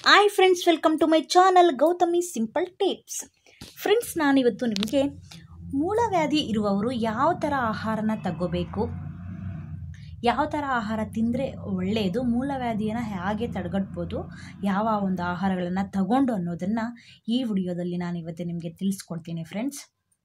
hi friends welcome to my channel Gautami simple tips friends ನಾನಿವತ್ತು ನಿಮಗೆ ಮೂಲವ್ಯಾಧಿ ಇರುವವರು ಯಾವ ಥರ ಆಹಾರನ ತಗೋಬೇಕು ಯಾವ ಥರ ಆಹಾರ ತಿಂದರೆ ಒಳ್ಳೆಯದು ಮೂಲವ್ಯಾಧಿಯನ್ನು ಹೇಗೆ ತಡೆಗಟ್ಬೋದು ಯಾವ ಒಂದು ಆಹಾರಗಳನ್ನು ತಗೊಂಡು ಅನ್ನೋದನ್ನು ಈ ವಿಡಿಯೋದಲ್ಲಿ ನಾನು ಇವತ್ತು ನಿಮಗೆ ತಿಳಿಸ್ಕೊಡ್ತೀನಿ ಫ್ರೆಂಡ್ಸ್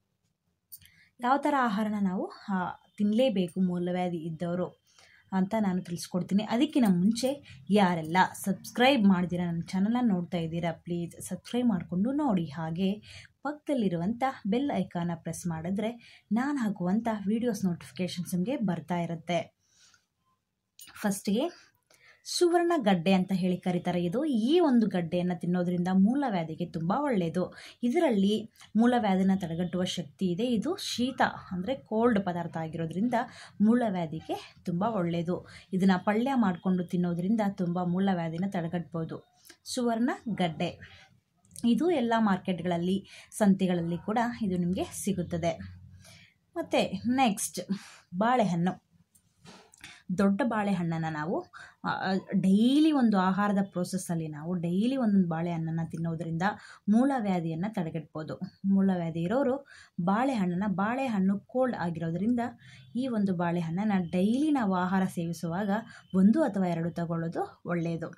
ಯಾವ ಥರ ಆಹಾರನ ನಾವು ಆ, ತಿನ್ನಲೇಬೇಕು ಮೂಲವ್ಯಾಧಿ ಇದ್ದವರು ಅಂತ ನಾನು ತಿಳಿಸ್ಕೊಡ್ತೀನಿ ಅದಕ್ಕಿಂತ ಮುಂಚೆ ಯಾರೆಲ್ಲ ಸಬ್ಸ್ಕ್ರೈಬ್ ಮಾಡ್ದಿರ ನನ್ನ ಚಾನಲ್ನ ನೋಡ್ತಾ ಇದ್ದೀರಾ ಪ್ಲೀಸ್ ಸಬ್ಸ್ಕ್ರೈಬ್ ಮಾಡಿಕೊಂಡು ನೋಡಿ ಹಾಗೆ ಪಕ್ಕದಲ್ಲಿರುವಂಥ ಬೆಲ್ ಐಕಾನ ಪ್ರೆಸ್ ಮಾಡಿದ್ರೆ ನಾನು ಹಾಕುವಂಥ ವೀಡಿಯೋಸ್ ನೋಟಿಫಿಕೇಷನ್ಸ್ ನಿಮಗೆ ಬರ್ತಾ ಇರುತ್ತೆ ಫಸ್ಟಿಗೆ ಸುವರ್ಣ ಗಡ್ಡೆ ಅಂತ ಹೇಳಿ ಕರೀತಾರೆ ಇದು ಈ ಒಂದು ಗಡ್ಡೆಯನ್ನು ತಿನ್ನೋದ್ರಿಂದ ಮೂಲವ್ಯಾಧಿಗೆ ತುಂಬ ಒಳ್ಳೆಯದು ಇದರಲ್ಲಿ ಮೂಲವ್ಯಾಧಿನ ತಡೆಗಟ್ಟುವ ಶಕ್ತಿ ಇದೆ ಇದು ಶೀತ ಅಂದರೆ ಕೋಲ್ಡ್ ಪದಾರ್ಥ ಆಗಿರೋದ್ರಿಂದ ಮೂಲವ್ಯಾಧಿಗೆ ತುಂಬ ಒಳ್ಳೆಯದು ಇದನ್ನು ಪಲ್ಯ ಮಾಡಿಕೊಂಡು ತಿನ್ನೋದ್ರಿಂದ ತುಂಬ ಮೂಲವ್ಯಾಧಿನ ತಡೆಗಟ್ಬೋದು ಸುವರ್ಣ ಗಡ್ಡೆ ಇದು ಎಲ್ಲ ಮಾರ್ಕೆಟ್ಗಳಲ್ಲಿ ಸಂತೆಗಳಲ್ಲಿ ಕೂಡ ಇದು ನಿಮಗೆ ಸಿಗುತ್ತದೆ ಮತ್ತು ನೆಕ್ಸ್ಟ್ ಬಾಳೆಹಣ್ಣು ದೊಡ್ಡ ಬಾಳೆಹಣ್ಣನ್ನು ನಾವು ಡೈಲಿ ಒಂದು ಆಹಾರದ ಪ್ರೋಸೆಸ್ಸಲ್ಲಿ ನಾವು ಡೈಲಿ ಒಂದೊಂದು ಬಾಳೆಹಣ್ಣನ್ನು ತಿನ್ನೋದ್ರಿಂದ ಮೂಲವ್ಯಾಧಿಯನ್ನು ತಡೆಗಟ್ಬೋದು ಮೂಲವ್ಯಾಧಿ ಇರೋರು ಬಾಳೆಹಣ್ಣನ್ನು ಬಾಳೆಹಣ್ಣು ಕೋಲ್ಡ್ ಆಗಿರೋದ್ರಿಂದ ಈ ಒಂದು ಬಾಳೆಹಣ್ಣನ್ನು ಡೈಲಿ ನಾವು ಆಹಾರ ಸೇವಿಸುವಾಗ ಒಂದು ಅಥವಾ ಎರಡು ತಗೊಳ್ಳೋದು ಒಳ್ಳೆಯದು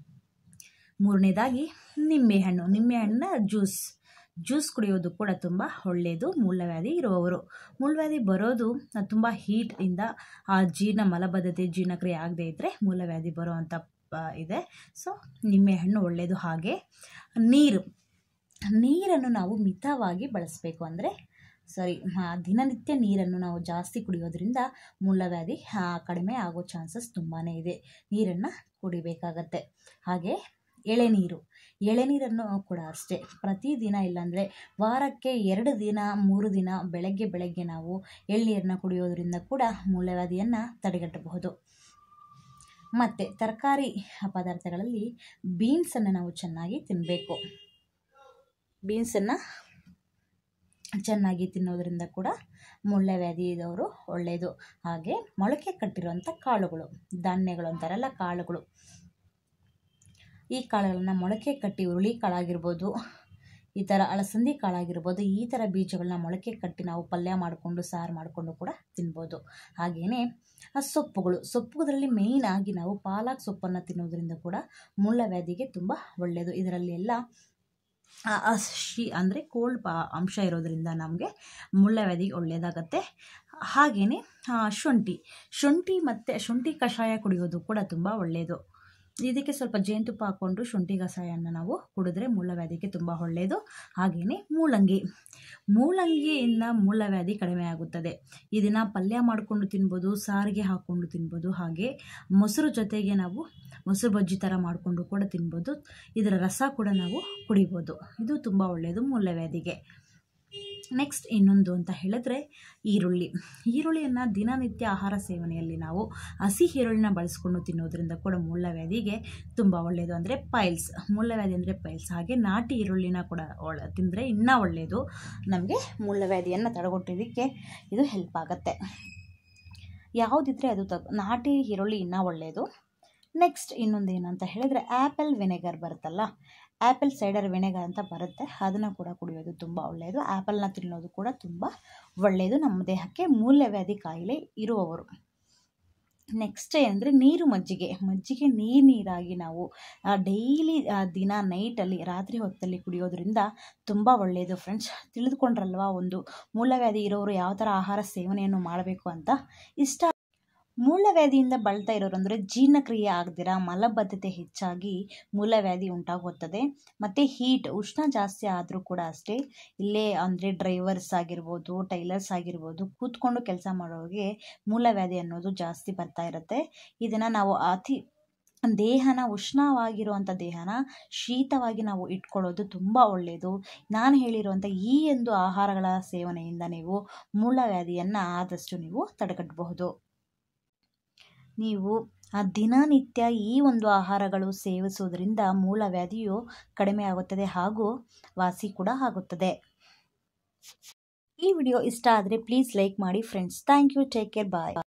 ಮೂರನೇದಾಗಿ ನಿಂಬೆಹಣ್ಣು ನಿಂಬೆಹಣ್ಣಿನ ಜ್ಯೂಸ್ ಜ್ಯೂಸ್ ಕುಡಿಯೋದು ಕೂಡ ತುಂಬ ಒಳ್ಳೆಯದು ಮೂಲವ್ಯಾಧಿ ಇರುವವರು ಮೂಲವ್ಯಾಧಿ ಬರೋದು ತುಂಬ ಹೀಟಿಂದ ಆ ಜೀರ್ಣ ಮಲಬದ್ಧತೆ ಜೀರ್ಣಕ್ರಿಯೆ ಆಗದೇ ಇದ್ದರೆ ಮೂಲವ್ಯಾಧಿ ಬರೋವಂಥ ಇದೆ ಸೊ ನಿಂಬೆಹಣ್ಣು ಒಳ್ಳೆಯದು ಹಾಗೆ ನೀರು ನೀರನ್ನು ನಾವು ಮಿತವಾಗಿ ಬಳಸಬೇಕು ಅಂದರೆ ಸಾರಿ ದಿನನಿತ್ಯ ನೀರನ್ನು ನಾವು ಜಾಸ್ತಿ ಕುಡಿಯೋದ್ರಿಂದ ಮೂಲವ್ಯಾಧಿ ಆ, ಕಡಿಮೆ ಆಗೋ ಚಾನ್ಸಸ್ ತುಂಬಾ ಇದೆ ನೀರನ್ನು ಕುಡಿಬೇಕಾಗತ್ತೆ ಹಾಗೆ ಎಳೆನೀರು ಎಳೆನೀರನ್ನು ಕೂಡ ಅಷ್ಟೇ ಪ್ರತಿದಿನ ಇಲ್ಲಾಂದರೆ ವಾರಕ್ಕೆ ಎರಡು ದಿನ ಮೂರು ದಿನ ಬೆಳಗ್ಗೆ ಬೆಳಗ್ಗೆ ನಾವು ಎಳ್ನೀರನ್ನ ಕುಡಿಯೋದ್ರಿಂದ ಕೂಡ ಮೂಲವ್ಯಾಧಿಯನ್ನು ತಡೆಗಟ್ಟಬಹುದು ಮತ್ತು ತರಕಾರಿ ಪದಾರ್ಥಗಳಲ್ಲಿ ಬೀನ್ಸನ್ನು ನಾವು ಚೆನ್ನಾಗಿ ತಿನ್ನಬೇಕು ಬೀನ್ಸನ್ನು ಚೆನ್ನಾಗಿ ತಿನ್ನೋದ್ರಿಂದ ಕೂಡ ಮೂಲವ್ಯಾಧಿ ಇದ್ದವರು ಒಳ್ಳೆಯದು ಹಾಗೆ ಮೊಳಕೆ ಕಟ್ಟಿರುವಂಥ ಕಾಳುಗಳು ಧಾನ್ಯಗಳು ಅಂತಾರಲ್ಲ ಕಾಳುಗಳು ಈ ಕಾಳುಗಳನ್ನ ಮೊಳಕೆ ಕಟ್ಟಿ ಹುರುಳಿ ಕಾಳಾಗಿರ್ಬೋದು ಈ ಥರ ಅಳಸಂದಿ ಕಾಳಾಗಿರ್ಬೋದು ಈ ಥರ ಬೀಜಗಳನ್ನ ಮೊಳಕೆ ಕಟ್ಟಿ ನಾವು ಪಲ್ಯ ಮಾಡಿಕೊಂಡು ಸಾರು ಮಾಡಿಕೊಂಡು ಕೂಡ ತಿನ್ಬೋದು ಹಾಗೆಯೇ ಆ ಸೊಪ್ಪುಗಳು ಸೊಪ್ಪುಗಳಲ್ಲಿ ಮೇಯ್ನ್ ಆಗಿ ನಾವು ಪಾಲಕ್ ಸೊಪ್ಪನ್ನು ತಿನ್ನೋದ್ರಿಂದ ಕೂಡ ಮೂಲವ್ಯಾಧಿಗೆ ತುಂಬ ಒಳ್ಳೆಯದು ಇದರಲ್ಲಿ ಎಲ್ಲ ಆ, ಆ ಶಿ ಅಂದರೆ ಕೋಲ್ಡ್ ಪಾ ಅಂಶ ಇರೋದ್ರಿಂದ ನಮಗೆ ಮುಳ್ಳವ್ಯಾಧಿಗೆ ಒಳ್ಳೆಯದಾಗತ್ತೆ ಹಾಗೆಯೇ ಶುಂಠಿ ಶುಂಠಿ ಮತ್ತು ಶುಂಠಿ ಕಷಾಯ ಕುಡಿಯೋದು ಕೂಡ ತುಂಬ ಒಳ್ಳೆಯದು ಇದಕ್ಕೆ ಸ್ವಲ್ಪ ಜೇನುತುಪ್ಪ ಹಾಕ್ಕೊಂಡು ಶುಂಠಿ ಕಷಾಯನ ನಾವು ಕುಡಿದ್ರೆ ಮೂಲವ್ಯಾಧಿಗೆ ತುಂಬ ಒಳ್ಳೆಯದು ಹಾಗೆಯೇ ಮೂಲಂಗಿ ಮೂಲಂಗಿಯಿಂದ ಮೂಲವ್ಯಾಧಿ ಕಡಿಮೆ ಆಗುತ್ತದೆ ಇದನ್ನು ಪಲ್ಯ ಮಾಡಿಕೊಂಡು ತಿನ್ಬೋದು ಸಾರಿಗೆ ಹಾಕ್ಕೊಂಡು ತಿನ್ಬೋದು ಹಾಗೆ ಮೊಸರು ಜೊತೆಗೆ ನಾವು ಮೊಸರು ಬಜ್ಜಿ ಥರ ಮಾಡಿಕೊಂಡು ಕೂಡ ತಿನ್ಬೋದು ಇದರ ರಸ ಕೂಡ ನಾವು ಕುಡಿಬೋದು ಇದು ತುಂಬ ಒಳ್ಳೆಯದು ಮೂಲವ್ಯಾಧಿಗೆ ನೆಕ್ಸ್ಟ್ ಇನ್ನೊಂದು ಅಂತ ಹೇಳಿದ್ರೆ ಈರುಳ್ಳಿ ಈರುಳ್ಳಿಯನ್ನು ದಿನನಿತ್ಯ ಆಹಾರ ಸೇವನೆಯಲ್ಲಿ ನಾವು ಹಸಿ ಈರುಳ್ಳಿನ ಬಳಸ್ಕೊಂಡು ತಿನ್ನೋದ್ರಿಂದ ಕೂಡ ಮೂಲವ್ಯಾಧಿಗೆ ತುಂಬ ಒಳ್ಳೆಯದು ಅಂದರೆ ಪೈಲ್ಸ್ ಮೂಲವ್ಯಾಧಿ ಅಂದರೆ ಪೈಲ್ಸ್ ಹಾಗೆ ನಾಟಿ ಈರುಳ್ಳಿನ ಕೂಡ ಒಳ್ಳೆ ತಿಂದರೆ ಇನ್ನೂ ಒಳ್ಳೆಯದು ನಮಗೆ ಮೂಲವ್ಯಾಧಿಯನ್ನು ತಡೆಗಟ್ಟೋದಕ್ಕೆ ಇದು ಹೆಲ್ಪ್ ಆಗುತ್ತೆ ಯಾವುದಿದ್ರೆ ಅದು ತಗೋ ನಾಟಿ ಈರುಳ್ಳಿ ಇನ್ನೂ ಒಳ್ಳೆಯದು ನೆಕ್ಸ್ಟ್ ಇನ್ನೊಂದು ಏನಂತ ಹೇಳಿದರೆ ಆ್ಯಪಲ್ ವಿನೆಗರ್ ಬರುತ್ತಲ್ಲ ಆ್ಯಪಲ್ ಸೈಡರ್ ವಿನೆಗರ್ ಅಂತ ಬರುತ್ತೆ ಅದನ್ನು ಕೂಡ ಕುಡಿಯೋದು ತುಂಬ ಒಳ್ಳೆಯದು ಆ್ಯಪಲ್ನ ತಿನ್ನೋದು ಕೂಡ ತುಂಬ ಒಳ್ಳೆಯದು ನಮ್ಮ ದೇಹಕ್ಕೆ ಮೂಲವ್ಯಾಧಿ ಕಾಯಿಲೆ ಇರುವವರು ನೆಕ್ಸ್ಟ್ ಅಂದರೆ ನೀರು ಮಜ್ಜಿಗೆ ಮಜ್ಜಿಗೆ ನೀರು ನೀರಾಗಿ ನಾವು ಡೈಲಿ ದಿನ ನೈಟಲ್ಲಿ ರಾತ್ರಿ ಹೊತ್ತಲ್ಲಿ ಕುಡಿಯೋದ್ರಿಂದ ತುಂಬ ಒಳ್ಳೆಯದು ಫ್ರೆಂಡ್ಸ್ ತಿಳಿದುಕೊಂಡ್ರಲ್ವಾ ಒಂದು ಮೂಲವ್ಯಾಧಿ ಇರೋರು ಯಾವ ಥರ ಆಹಾರ ಸೇವನೆಯನ್ನು ಮಾಡಬೇಕು ಅಂತ ಇಷ್ಟ ಮೂಲವ್ಯಾಧಿಯಿಂದ ಬಳಲ್ತಾ ಇರೋರು ಅಂದರೆ ಜೀರ್ಣಕ್ರಿಯೆ ಆಗದಿರ ಮಲಬದ್ಧತೆ ಹೆಚ್ಚಾಗಿ ಮೂಲವ್ಯಾಧಿ ಉಂಟಾಗುತ್ತದೆ ಮತ್ತು ಹೀಟ್ ಉಷ್ಣ ಜಾಸ್ತಿ ಆದರೂ ಕೂಡ ಅಷ್ಟೇ ಇಲ್ಲೇ ಅಂದರೆ ಡ್ರೈವರ್ಸ್ ಆಗಿರ್ಬೋದು ಟೈಲರ್ಸ್ ಆಗಿರ್ಬೋದು ಕೂತ್ಕೊಂಡು ಕೆಲಸ ಮಾಡೋರಿಗೆ ಮೂಲವ್ಯಾಧಿ ಅನ್ನೋದು ಜಾಸ್ತಿ ಬರ್ತಾ ಇರುತ್ತೆ ಇದನ್ನು ನಾವು ಅತಿ ದೇಹನ ಉಷ್ಣವಾಗಿರುವಂಥ ದೇಹನ ಶೀತವಾಗಿ ನಾವು ಇಟ್ಕೊಳ್ಳೋದು ತುಂಬ ಒಳ್ಳೆಯದು ನಾನು ಹೇಳಿರುವಂಥ ಈ ಒಂದು ಆಹಾರಗಳ ಸೇವನೆಯಿಂದ ನೀವು ಮೂಲವ್ಯಾಧಿಯನ್ನು ಆದಷ್ಟು ನೀವು ತಡೆಗಟ್ಟಬಹುದು ನೀವು ಆ ದಿನನಿತ್ಯ ಈ ಒಂದು ಆಹಾರಗಳು ಸೇವಿಸುವುದರಿಂದ ಮೂಲವ್ಯಾಧಿಯು ಕಡಿಮೆ ಆಗುತ್ತದೆ ಹಾಗೂ ವಾಸಿ ಕೂಡ ಆಗುತ್ತದೆ ಈ ವಿಡಿಯೋ ಇಷ್ಟ ಆದರೆ ಪ್ಲೀಸ್ ಲೈಕ್ ಮಾಡಿ friends thank you take care bye